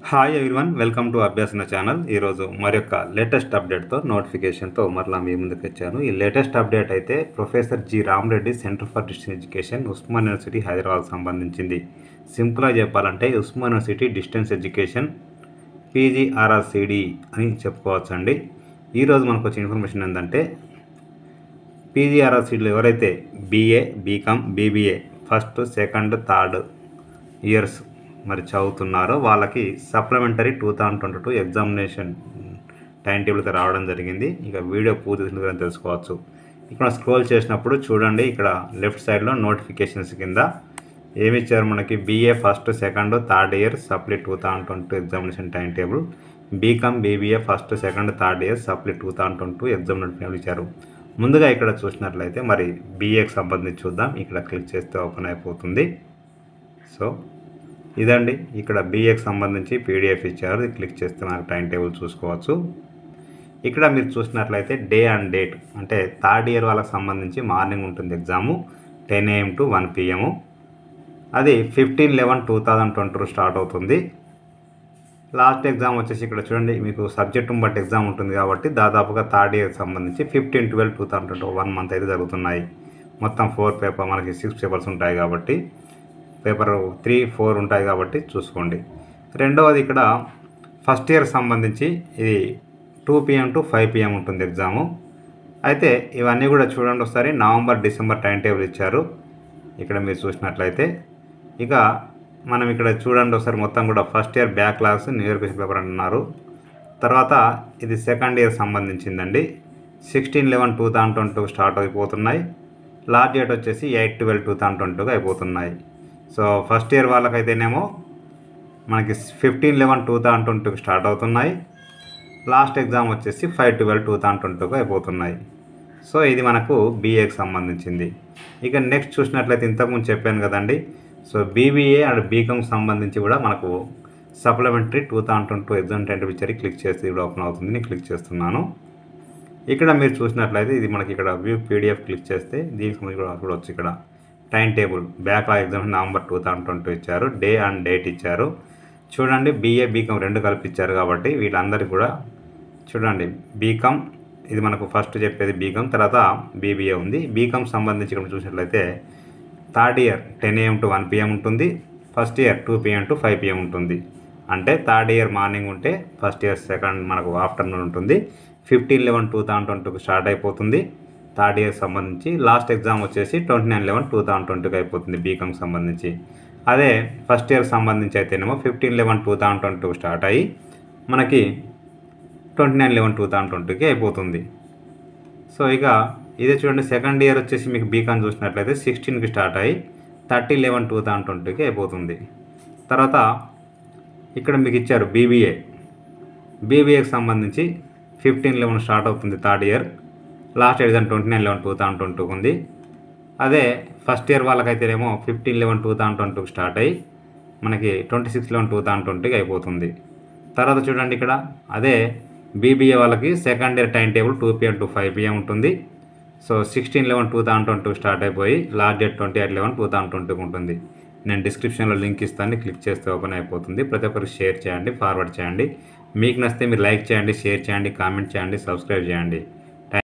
hi everyone welcome to Abhyasana channel ఈరోజు మరొక latest అప్డేట్తో నోటిఫికేషన్తో మరలా మీ ముందుకు వచ్చాను ఈ లేటెస్ట్ అప్డేట్ అయితే professor G Ramareddy centre for distance education Osman university Hyderabad సంబంధించింది సింపుల్గా చెప్పాలంటే Osman university distance education PGRRCD అని చెప్పుకోవచ్చండి ఈరోజు మనకు వచ్చిన ఇన్ఫర్మేషన్ ఏంటంటే పీజీఆర్ఆర్సీలో ఎవరైతే BA BCom BBA first second third years మరి చదువుతున్నారో వాళ్ళకి supplementary two thousand twenty two examination time table అయితే రావడం జరిగింది ఇక వీడియో పూర్తి తెలిసిందని తెలుసుకోవచ్చు ఇక్కడ స్క్రోల్ చేసినప్పుడు చూడండి ఇక్కడ లెఫ్ట్ సైడ్లో నోటిఫికేషన్స్ కింద ఏమి ఇచ్చారు మనకి BA first second third year supply two thousand twenty two examination time table BCom BBA first second third year supply two thousand twenty two exam notification ఇచ్చారు ముందుగా ఇక్కడ చూసినట్లయితే మరి బీఏకి సంబంధించి చూద్దాం ఇక్కడ క్లిక్ చేస్తే ఓపెన్ అయిపోతుంది సో ఇదండి ఇక్కడ బీఏకి సంబంధించి పీడిఎఫ్ ఇచ్చారు ఇది క్లిక్ చేస్తే మనకు టైం టేబుల్ చూసుకోవచ్చు ఇక్కడ మీరు చూసినట్లయితే డే అండ్ డేట్ అంటే థర్డ్ ఇయర్ వాళ్ళకి సంబంధించి మార్నింగ్ ఉంటుంది exam ten AM to one PM అది fifteen eleven two thousand twenty two start అవుతుంది లాస్ట్ ఎగ్జామ్ వచ్చేసి ఇక్కడ చూడండి మీకు సబ్జెక్టును బట్టి ఎగ్జామ్ ఉంటుంది కాబట్టి దాదాపుగా థర్డ్ ఇయర్ సంబంధించి fifteen twelve two thousand twenty one month అయితే జరుగుతున్నాయి మొత్తం ఫోర్ పేపర్ మనకి సిక్స్ పేపర్స్ ఉంటాయి కాబట్టి పేపర్ త్రీ ఫోర్ ఉంటాయి కాబట్టి చూసుకోండి రెండవది ఇక్కడ ఫస్ట్ ఇయర్ సంబంధించి ఇది two PM to five PM ఉంటుంది ఎగ్జాము అయితే ఇవన్నీ కూడా చూడండి ఒకసారి నవంబర్ డిసెంబర్ టైం టేబుల్ ఇచ్చారు ఇక్కడ మీరు చూసినట్లయితే ఇక మనం ఇక్కడ చూడండి ఒకసారి మొత్తం కూడా first year back class new year question paper అంటున్నారు తర్వాత ఇది సెకండ్ ఇయర్ సంబంధించిందండి sixteen eleven two thousand twenty start అయిపోతున్నాయి లాస్ట్ డేట్ వచ్చేసి ఎయిట్ ట్వెల్వ్ టూ థౌసండ్ ట్వంటీగా అయిపోతున్నాయి సో ఫస్ట్ ఇయర్ వాళ్ళకైతేనేమో మనకి ఫిఫ్టీన్ లెవెన్ టూ థౌసండ్ ట్వంటీకి స్టార్ట్ అవుతున్నాయి లాస్ట్ ఎగ్జామ్ వచ్చేసి ఫైవ్ ట్వెల్వ్ టూ థౌసండ్ ట్వంటీగా అయిపోతున్నాయి సో ఇది మనకు బీఏకి సంబంధించింది ఇక నెక్స్ట్ చూసినట్లయితే ఇంతకుముందు చెప్పాను కదండి సో బీబీఏ అండ్ బీకామ్ సంబంధించి కూడా మనకు supplementary two thousand twenty two exam టెంట్ పిక్చర్ క్లిక్ చేస్తే ఇది ఓపెన్ అవుతుంది నేను క్లిక్ చేస్తున్నాను ఇక్కడ మీరు చూసినట్లయితే ఇది మనకి ఇక్కడ వ్యూ పీడిఎఫ్ క్లిక్ చేస్తే దీనికి సంబంధించి కూడా చూడవచ్చు ఇక్కడ time table backlog exam November two thousand twenty ఇచ్చారు డే అండ్ డేట్ ఇచ్చారు చూడండి బీఏ బీకామ్ రెండు కలిపి ఇచ్చారు కాబట్టి వీళ్ళందరికీ కూడా చూడండి బీకామ్ ఇది మనకు ఫస్ట్ చెప్పేది బీకామ్ తర్వాత బీబీఏ ఉంది బీకామ్ సంబంధించి ఇక్కడ చూసినట్లయితే third year ten AM to one PM ఉంటుంది first year two PM to five PM ఉంటుంది అంటే థర్డ్ ఇయర్ మార్నింగ్ ఉంటే ఫస్ట్ ఇయర్ సెకండ్ మనకు ఆఫ్టర్నూన్ ఉంటుంది ఫిఫ్టీన్ లెవెన్ టూ థౌసండ్ ట్వంటీకి స్టార్ట్ అయిపోతుంది థర్డ్ ఇయర్ సంబంధించి లాస్ట్ ఎగ్జామ్ వచ్చేసి twenty nine eleven two thousand ట్వంటీకి అయిపోతుంది బీకామ్ సంబంధించి అదే ఫస్ట్ ఇయర్ సంబంధించి అయితేనేమో ఫిఫ్టీన్ లెవెన్ టూ థౌసండ్ ట్వంటీకి స్టార్ట్ అయ్యి మనకి twenty nine eleven two thousand ట్వంటీకి అయిపోతుంది సో ఇక ఇదే చూడండి సెకండ్ ఇయర్ వచ్చేసి మీకు బీకామ్ చూసినట్లయితే సిక్స్టీన్కి స్టార్ట్ అయ్యి థర్టీ లెవెన్ టూ థౌసండ్ ట్వంటీకి అయిపోతుంది తర్వాత ఇక్కడ మీకు ఇచ్చారు బీబీఏ బీబీఏకి సంబంధించి ఫిఫ్టీన్ లెవెన్ స్టార్ట్ అవుతుంది third year last exam twenty nine eleven two thousand ట్వంటీకి ఉంది అదే ఫస్ట్ ఇయర్ వాళ్ళకైతేనేమో ఫిఫ్టీన్ లెవెన్ టూ థౌసండ్ ట్వంటీకి స్టార్ట్ అయ్యి మనకి twenty six eleven two thousand ట్వంటీకి అయిపోతుంది తర్వాత చూడండి ఇక్కడ అదే బీబీఏ వాళ్ళకి second year time table two PM to five PM ఉంటుంది so sixteen eleven two thousand twenty start అయిపోయి last date twenty eight eleven two thousand ట్వంటీకి ఉంటుంది నేను డిస్క్రిప్షన్లో లింక్ ఇస్తాను క్లిక్ చేస్తే ఓపెన్ అయిపోతుంది ప్రతి ఒక్కరికి షేర్ చేయండి ఫార్వర్డ్ చేయండి మీకు నచ్చితే మీరు లైక్ చేయండి షేర్ చేయండి కామెంట్ చేయండి సబ్స్క్రైబ్ చేయండి